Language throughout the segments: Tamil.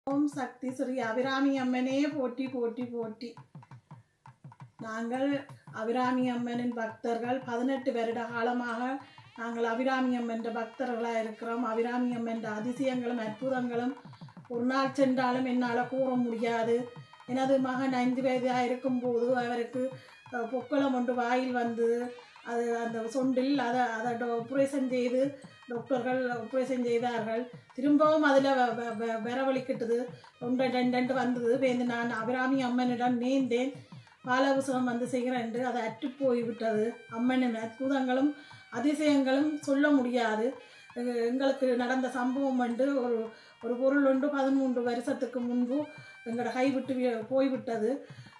ஓம் சக்தி ஸ்ரீ அபிராமி அம்மனே போற்றி போற்றி போற்றி நாங்கள் அபிராமி அம்மனின் பக்தர்கள் பதினெட்டு வருட காலமாக நாங்கள் அபிராமி அம்மன் பக்தர்களாக இருக்கிறோம் அபிராமி அம்மன் அதிசயங்களும் அற்புதங்களும் ஒரு நாள் சென்றாலும் என்னால் கூற முடியாது எனது மகன் ஐந்து வயதாக இருக்கும்போது அவருக்கு அஹ், பொக்களம் ஒன்று வாயில் வந்து அது அந்த சொண்டில் அதை அதை ஆப்ரேஷன் செய்து டாக்டர்கள் ஆப்ரேஷன் செய்தார்கள் திரும்பவும் அதில் வரவழிக்கிட்டது ஒன்று ரெண்டு ரெண்டு வந்தது வேந்து நான் அபிராமி அம்மனிடம் நேர்ந்தேன் பாலபுசகம் வந்து செய்கிறேன் அது அற்று போய்விட்டது அம்மனின் அற்புதங்களும் அதிசயங்களும் சொல்ல முடியாது எங்க- எங்களுக்கு நடந்த சம்பவம் வந்து ஒரு ஒரு பொருள் ஒன்று பதிமூன்று வருஷத்துக்கு முன்பு எங்களோட கைவிட்டு வி- போய்விட்டது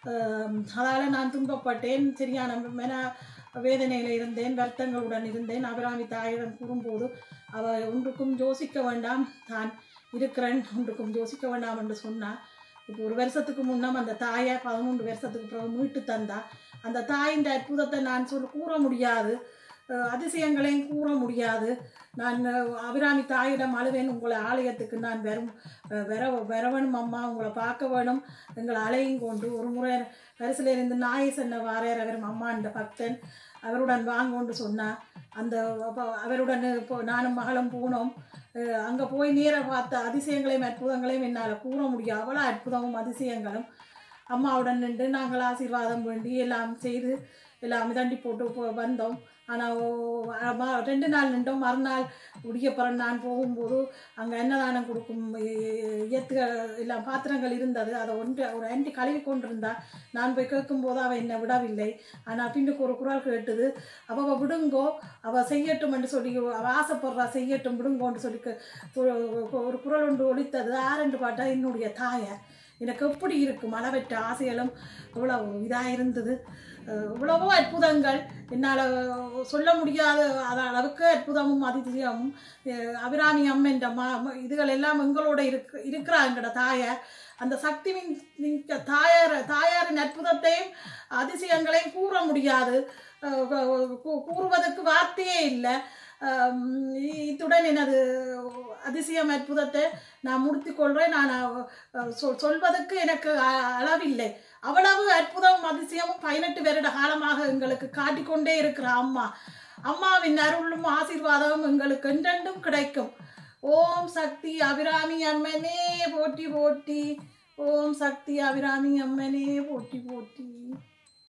அதால் நான் துன்பப்பட்டேன் சரியான மன வேதனையில் இருந்தேன் வருத்தங்களுடன் இருந்தேன் அபிராமி தாயிடம் கூறும்போது அவ ஒன்றுக்கும் யோசிக்க வேண்டாம் தான் இருக்கிறேன் ஒன்றுக்கும் யோசிக்க வேண்டாம் என்று சொன்னார் இப்போ ஒரு வருஷத்துக்கு முன்னம் அந்த தாயை பதிமூன்று வருஷத்துக்கு பிறகு மீட்டு தந்தா அந்த தாயின் அற்புதத்தை நான் சொல்ல கூற முடியாது அஹ் அதிசயங்களையும் கூற முடியாது நான் அஹ், அபிராமி தாயிடம் அழுவேன் உங்களை ஆலயத்துக்கு நான் வரும் அஹ், வர வர வேணும் அம்மா உங்களை பார்க்க வேணும் எங்களை அலையும் கொண்டு ஒரு முறை பரிசில் இருந்து நாயை சென்ன வாரேர் அவர் அம்மா என்ற பக்தன் அவருடன் வாங்கொண்டு சொன்னார் அந்த அப்ப அவருடன் இப்போ நானும் மகளும் போனோம் அங்கே போய் நேர பார்த்த அதிசயங்களையும் அற்புதங்களையும் என்னால் கூற முடியும் அவ்வளோ அற்புதமும் அதிசயங்களும் அம்மாவுடன் நின்று நாங்கள் ஆசீர்வாதம் வேண்டி எல்லாம் செய்து எல்லாம் மிதண்டி போட்டு போ- வந்தோம் ஆனால் ரெண்டு நாள் நின்றோம் மறுநாள் உடியப்புறம் நான் போகும்போது அங்கே அன்னதானம் கொடுக்கும் இயத்துகள் எல்லாம் பாத்திரங்கள் இருந்தது அதை ஒன்று ஒரு ஆண்டி கழுவி கொண்டிருந்தா நான் போய் கேட்கும்போது அவள் என்னை விடவில்லை ஆனால் பின்னுக்கு ஒரு குரல் கேட்டது அவள் விடுங்கோ அவள் செய்யட்டும் என்று சொல்லி அவள் ஆசைப்படுறா செய்யட்டும் விடுங்கோன்னு சொல்லி கே- ஒரு- ஒரு குரல் ஒன்று ஒலித்தது ஆரண்டு பாட்டா என்னுடைய தாயார் எனக்கு எப்படி இருக்கும் அளவற்ற ஆசைகளும் இவ்வளோ இதாக இருந்தது அஹ் இவ்வளவோ அற்புதங்கள் என்னால் சொல்ல முடியாத அத அளவுக்கு அற்புதமும் அதிசயமும் அஹ் அபிராமி அம்மன் மா ம- இதுகள் எல்லாம் எங்களோட இருக்கு இருக்கிறா எங்களோட தாயார் அந்த சக்தி மின் மிக்க தாயார் தாயாரின் அற்புதத்தையும் அதிசயங்களையும் கூற முடியாது அஹ் கூ- கூ- கூறுவதற்கு வார்த்தையே இல்லை ஆம், இத்துடன் எனது அதிசயம் அற்புதத்தை நான் முடித்துக் கொள்கிறேன் நான் அஹ், சொல் சொல்வதற்கு எனக்கு அ- அளவில்லை அவ்வளவு அற்புதமும் அதிசயமும் பதினெட்டு வருட காலமாக எங்களுக்கு காட்டிக்கொண்டே இருக்கிற அம்மா அம்மாவின் அருளும் ஆசீர்வாதமும் எங்களுக்கு என்றென்றும் கிடைக்கும் ஓம் சக்தி அபிராமி அம்மனே போற்றி போற்றி ஓம் சக்தி அபிராமி அம்மனே போற்றி போற்றி